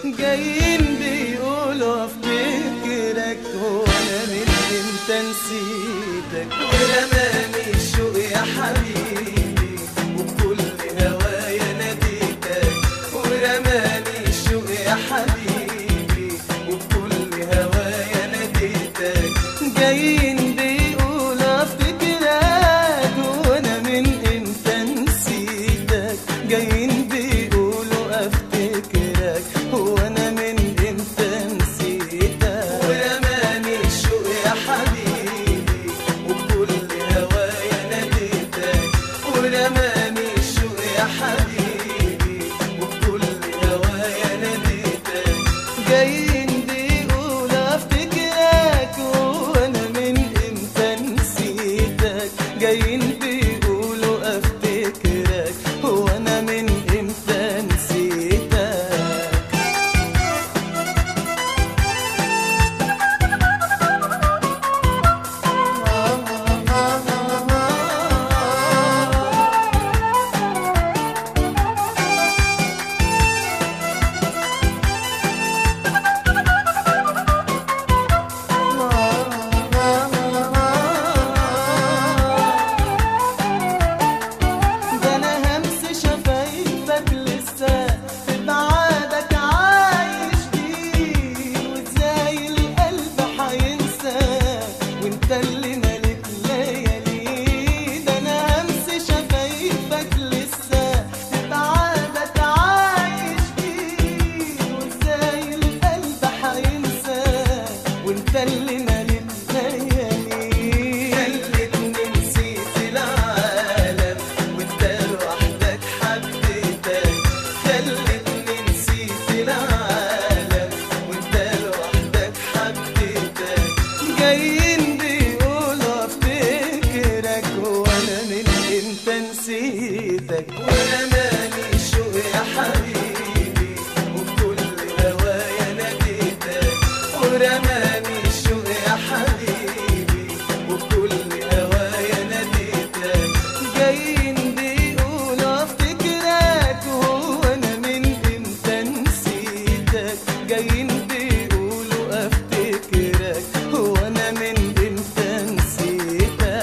جايين بيقولوا افتكرك وانا من امتى نسيتك ورماني الشوق يا حبيبي وبكل هوايا ناديتك ورماني الشوق يا حبيبي وبكل هوايا ناديتك جايين بيقولوا افتكرك وانا من امتى نسيتك جايين بيقولوا افتكرك وانا من امتى نسيتك ورماني الشوق يا حبيبي وبكل هوايا ناديتك ورماني الشوق يا حبيبي وبكل هوايا ناديتك جايين بيقولوا افتكرك وانا من امتى نسيتك جايين بيقولوا افتكرك وانا من امتى نسيتك ده انا همس شفايفك لسه في بعادك عايش فيه وازاي القلب هينسى وانت اللي مالك ليالي ده انا همس شفايفك لسه في بعادك عايش فيه وازاي القلب هينسى وانت اللي مالك ليالي خلتني نسيت العالم وانت لوحدك حبيتك خلتني نسيت العالم وانت لوحدك حبيتك جايين بيقولوا افتكرك وانا من امتى نسيتك ورماني الشوق يا حبيبي وبكل هوايا ناديتك ورماني الشوق يا حبيبي وبكل هوايا ناديتك جايين بيقولوا افتكرك وانا من امتى نسيتك جايين بيقولوا افتكرك وانا من امتى نسيتك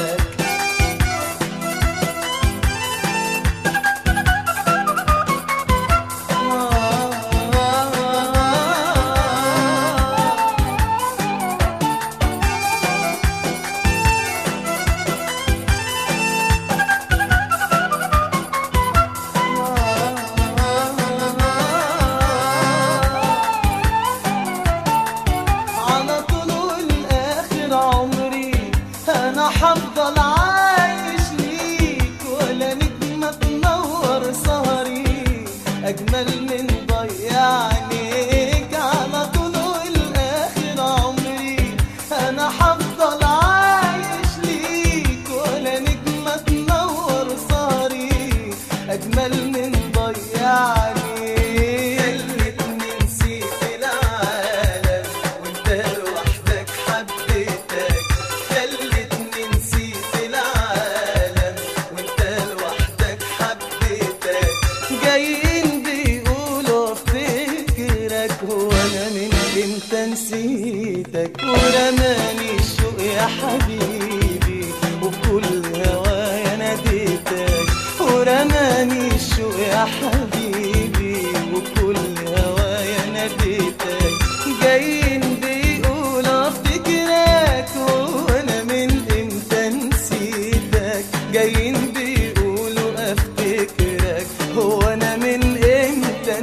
على طول والاخر عمري انا حفضل عايش ليك ولا نجمة تنور سهري اجمل من ضيع عينيك على طول والاخر عمري انا حفضل عايش ليك ولا نجمة تنور سهري اجمل من ضيع عينيك خلتني نسيت العالم وانت لوحدك حبيتك خلتني نسيت العالم وانت لوحدك حبيتك جايين بيقولوا افتكرك وانا من امتى نسيتك ورماني الشوق يا حبيبي وبكل هوايا ناديتك ورماني الشوق يا حبيبي وبكل هوايا ناديتك جايين بيقولوا افتكرك وانا من امتى نسيتك جايين بيقولوا افتكرك هو انا من امتى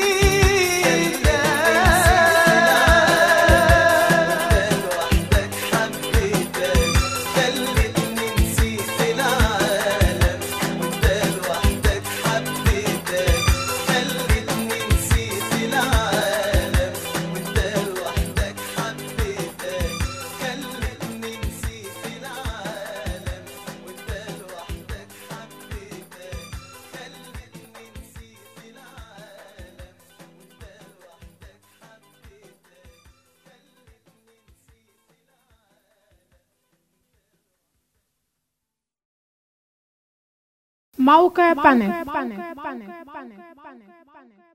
نسيتك لوحدك حبيتك خلتني نسيت العالم وانت لوحدك حبيتك خلتني نسيت العالم وانت لوحدك حبيتك خلتني نسيت العالم وانت لوحدك حبيتك خلتني نسيت العالم موقع بانل